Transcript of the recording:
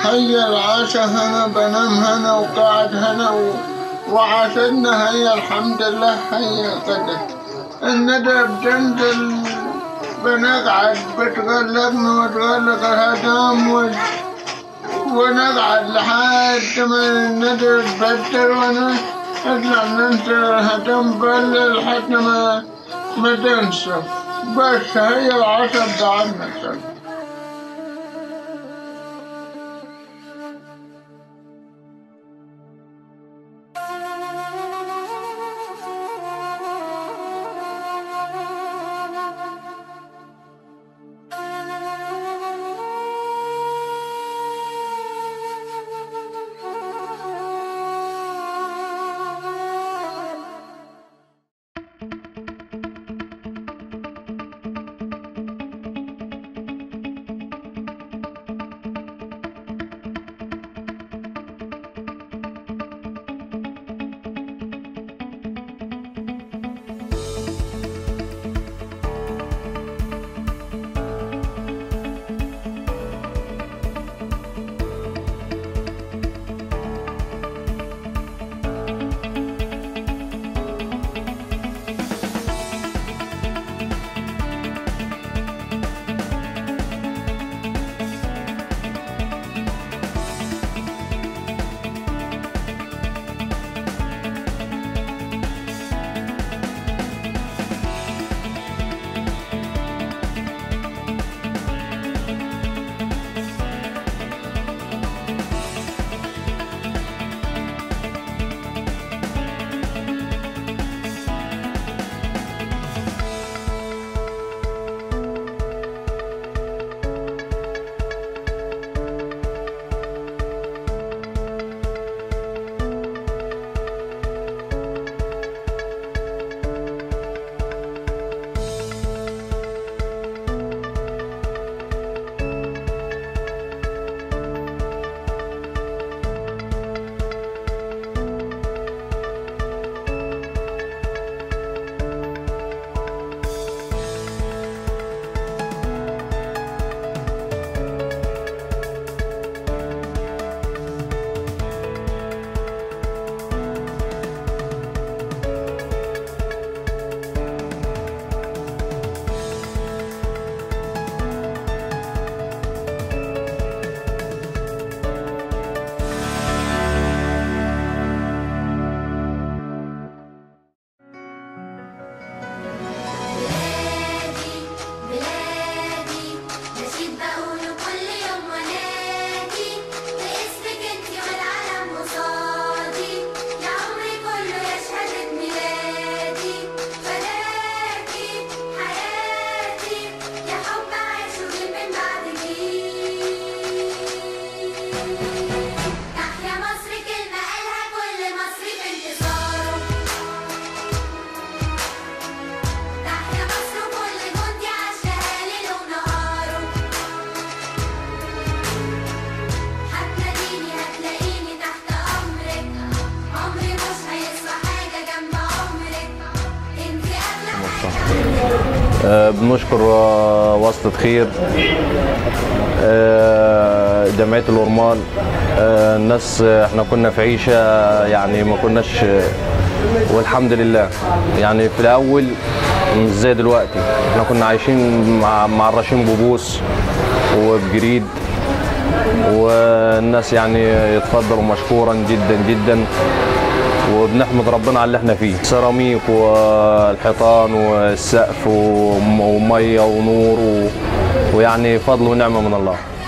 هيا العشاء هنا بنام هنا وقاعد هنا و... وعاشتنا هيا الحمد لله هيا كده الندى بتنزل بنقعد بتغلقنا وتغلق الهدام و... ونقعد لحد ما الندى تبدل ونطلع ننسى الهدام بل لحد ما ما تنسى بس هي العشاء بتاعتنا كده بلادي بلادي نشيد بقوله كل يوم ونادي باسمك انتي والعالم قصادي يا عمري كله يا شهادة ميلادي فداكي حياتي يا حب عايشه جيل من بعد جيل تحيا مصر كلمة قالها كل مصري في انتصاره تحيا مصر وكل جندي عاشها ليل ونهاره هتناديني هتلاقيني تحت أمرك عمري مش هيسوى حاجة جنب عمرك انتي أغلى حاجة آه، بنشكر آه، وصلة خير آه، جمعية الورمان آه، الناس آه، احنا كنا في عيشة يعني ما كناش آه، والحمد لله يعني في الأول مش زي دلوقتي احنا كنا عايشين مع مع الرشيم ببوس وبجريد والناس يعني يتفضلوا مشكورا جدا جدا وبنحمد ربنا على اللي احنا فيه سيراميك والحيطان والسقف وم- وميه ونور و... ويعني فضل ونعمه من الله